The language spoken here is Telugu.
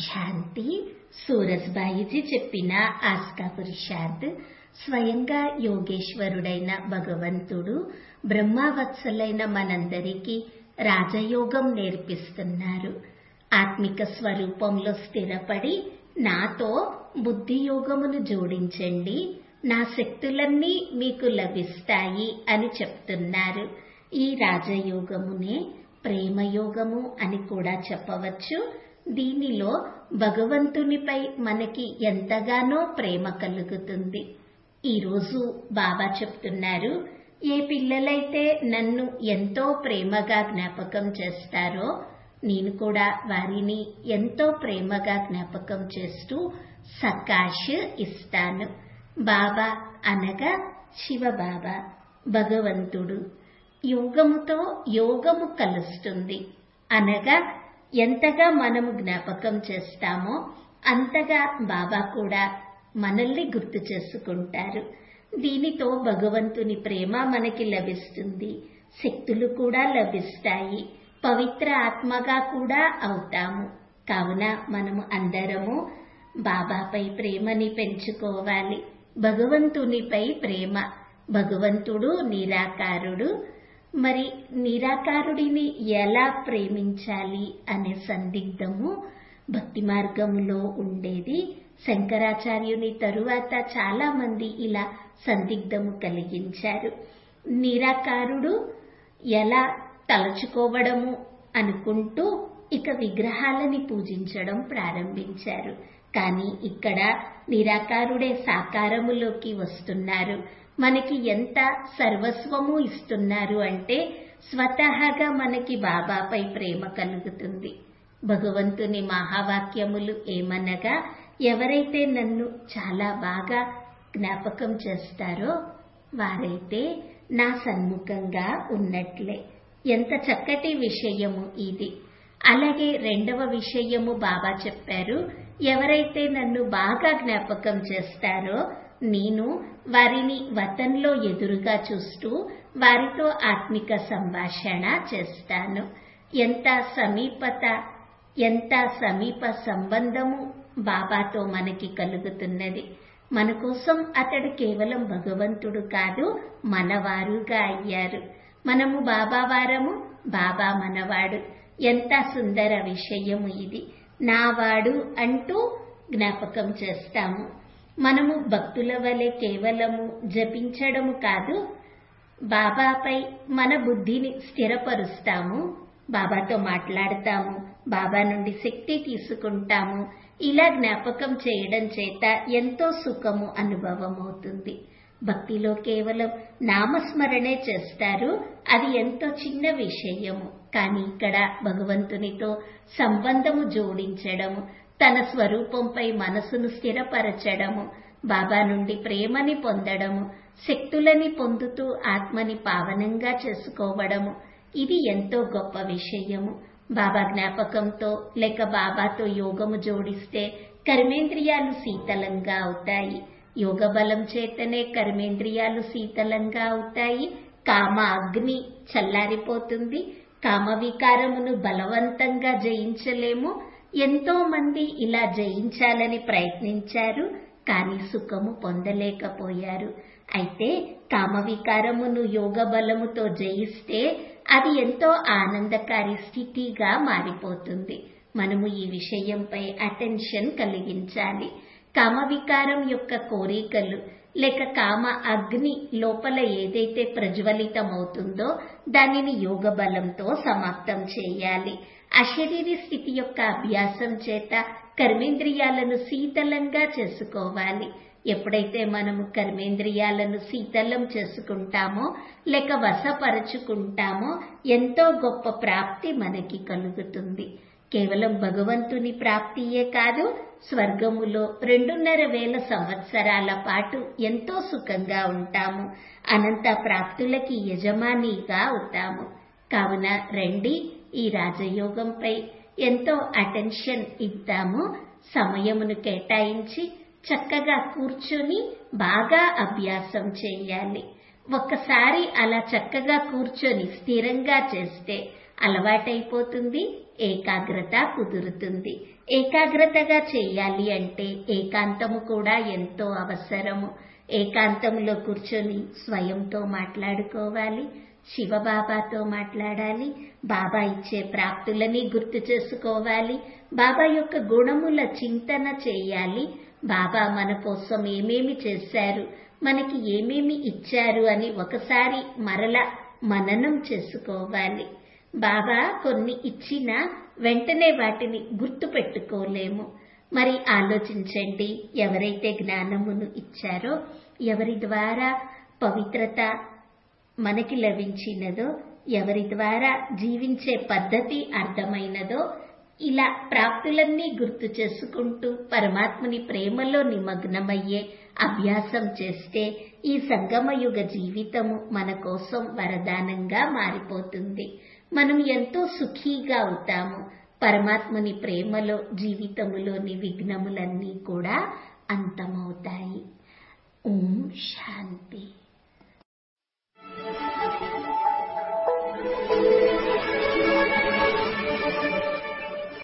శాంతి సూరజ్బాయిజీ చెప్పిన ఆస్కా పురుషార్థ్ స్వయంగా యోగేశ్వరుడైన భగవంతుడు బ్రహ్మవత్సలైన మనందరికీ రాజయోగం నేర్పిస్తున్నారు ఆత్మిక స్వరూపంలో స్థిరపడి నాతో బుద్ధి యోగమును జోడించండి నా శక్తులన్నీ మీకు లభిస్తాయి అని చెప్తున్నారు ఈ రాజయోగమునే ప్రేమయోగము అని కూడా చెప్పవచ్చు దీనిలో భగవంతునిపై మనకి ఎంతగానో ప్రేమ కలుగుతుంది ఈరోజు బాబా చెప్తున్నారు ఏ పిల్లలైతే నన్ను ఎంతో ప్రేమగా జ్ఞాపకం చేస్తారో నేను కూడా వారిని ఎంతో ప్రేమగా జ్ఞాపకం చేస్తూ సకాష్ ఇస్తాను బాబా అనగా శివబాబా భగవంతుడు యోగముతో యోగము కలుస్తుంది అనగా ఎంతగా మనము జ్ఞాపకం చేస్తామో అంతగా బాబా కూడా మనల్ని గుర్తు చేసుకుంటారు దీనితో భగవంతుని ప్రేమ మనకి లభిస్తుంది శక్తులు కూడా లభిస్తాయి పవిత్ర ఆత్మగా కూడా అవుతాము కావున మనము అందరము బాబాపై ప్రేమని పెంచుకోవాలి భగవంతునిపై ప్రేమ భగవంతుడు నిరాకారుడు మరి నిరాకారుడిని ఎలా ప్రేమించాలి అనే సందిగ్ధము భక్తి మార్గంలో ఉండేది శంకరాచార్యుని తరువాత చాలా మంది ఇలా సందిగ్ధము కలిగించారు నిరాకారుడు ఎలా తలచుకోవడము అనుకుంటూ ఇక విగ్రహాలని పూజించడం ప్రారంభించారు కానీ ఇక్కడ నిరాకారుడే సాకారములోకి వస్తున్నారు మనకి ఎంత సర్వస్వము ఇస్తున్నారు అంటే స్వతహాగా మనకి బాబాపై ప్రేమ కలుగుతుంది భగవంతుని మహావాక్యములు ఏమనగా ఎవరైతే నన్ను చాలా బాగా జ్ఞాపకం చేస్తారో వారైతే నా సన్ముఖంగా ఉన్నట్లే ఎంత చక్కటి విషయము ఇది అలాగే రెండవ విషయము బాబా చెప్పారు ఎవరైతే నన్ను బాగా జ్ఞాపకం చేస్తారో నేను వారిని వతంలో ఎదురుగా చూస్తూ వారితో ఆత్మిక సంభాషణ చేస్తాను ఎంత సమీపత ఎంత సమీప సంబంధము బాబాతో మనకి కలుగుతున్నది మన కోసం అతడు కేవలం భగవంతుడు కాదు మనవారుగా అయ్యారు మనము బాబా వారము బాబా మనవాడు ఎంత సుందర విషయము ఇది నావాడు అంటూ జ్ఞాపకం చేస్తాము మనము భక్తుల వలె కేవలము జపించడము కాదు బాబాపై మన బుద్ధిని స్థిరపరుస్తాము బాబాతో మాట్లాడతాము బాబా నుండి శక్తి తీసుకుంటాము ఇలా జ్ఞాపకం చేయడం చేత ఎంతో సుఖము అనుభవం అవుతుంది భక్తిలో కేవలం నామస్మరణే చేస్తారు అది ఎంతో చిన్న విషయము కానీ ఇక్కడ భగవంతునితో సంబంధము జోడించడము తన స్వరూపంపై మనసును స్థిరపరచడము బాబా నుండి ప్రేమని పొందడము శక్తులని పొందుతూ ఆత్మని పావనంగా చేసుకోవడము ఇది ఎంతో గొప్ప విషయము బాబా జ్ఞాపకంతో లేక బాబాతో యోగము జోడిస్తే కర్మేంద్రియాలు శీతలంగా అవుతాయి యోగ బలం చేతనే కర్మేంద్రియాలు శీతలంగా అవుతాయి కామ అగ్ని చల్లారిపోతుంది కామ వికారమును బలవంతంగా జయించలేము ఎంతో మంది ఇలా జయించాలని ప్రయత్నించారు కానీ సుఖము పొందలేకపోయారు అయితే కామ వికారమును యోగ బలముతో జయిస్తే అది ఎంతో ఆనందకారి స్థితిగా మారిపోతుంది మనము ఈ విషయంపై అటెన్షన్ కలిగించాలి కామ వికారం యొక్క కోరికలు లేక కామ అగ్ని లోపల ఏదైతే ప్రజ్వలితమవుతుందో దానిని యోగ బలంతో సమాప్తం చేయాలి అశరీరి స్థితి యొక్క అభ్యాసం చేత కర్మేంద్రియాలను శీతలంగా చేసుకోవాలి ఎప్పుడైతే మనము కర్మేంద్రియాలను శీతలం చేసుకుంటామో లేక వశపరచుకుంటామో ఎంతో గొప్ప ప్రాప్తి మనకి కలుగుతుంది కేవలం భగవంతుని ప్రాప్తియే కాదు స్వర్గములో రెండున్నర వేల సంవత్సరాల పాటు ఎంతో సుఖంగా ఉంటాము అనంత ప్రాప్తులకి యజమానిగా అవుతాము కావున రండి ఈ రాజయోగంపై ఎంతో అటెన్షన్ ఇద్దాము సమయమును కేటాయించి చక్కగా కూర్చొని బాగా అభ్యాసం చేయాలి ఒక్కసారి అలా చక్కగా కూర్చొని స్థిరంగా చేస్తే అలవాటైపోతుంది ఏకాగ్రత కుదురుతుంది ఏకాగ్రతగా చేయాలి అంటే ఏకాంతము కూడా ఎంతో అవసరము ఏకాంతంలో కూర్చొని స్వయంతో మాట్లాడుకోవాలి శివబాబాతో మాట్లాడాలి బాబా ఇచ్చే ప్రాప్తులని గుర్తు చేసుకోవాలి బాబా యొక్క గుణముల చింతన చేయాలి బాబా మన కోసం ఏమేమి చేశారు మనకి ఏమేమి ఇచ్చారు అని ఒకసారి మరల మననం చేసుకోవాలి బాబా కొన్ని ఇచ్చినా వెంటనే వాటిని గుర్తు పెట్టుకోలేము మరి ఆలోచించండి ఎవరైతే జ్ఞానమును ఇచ్చారో ఎవరి ద్వారా పవిత్రత మనకి లభించినదో ఎవరి ద్వారా జీవించే పద్ధతి అర్థమైనదో ఇలా ప్రాప్తులన్నీ గుర్తు చేసుకుంటూ పరమాత్ముని ప్రేమలో నిమగ్నమయ్యే అభ్యాసం చేస్తే ఈ సంగమయుగ జీవితము మన కోసం వరదానంగా మారిపోతుంది మనం ఎంతో సుఖీగా అవుతాము పరమాత్ముని ప్రేమలో జీవితములోని విఘ్నములన్నీ కూడా అంతమవుతాయి ఓం శాంతి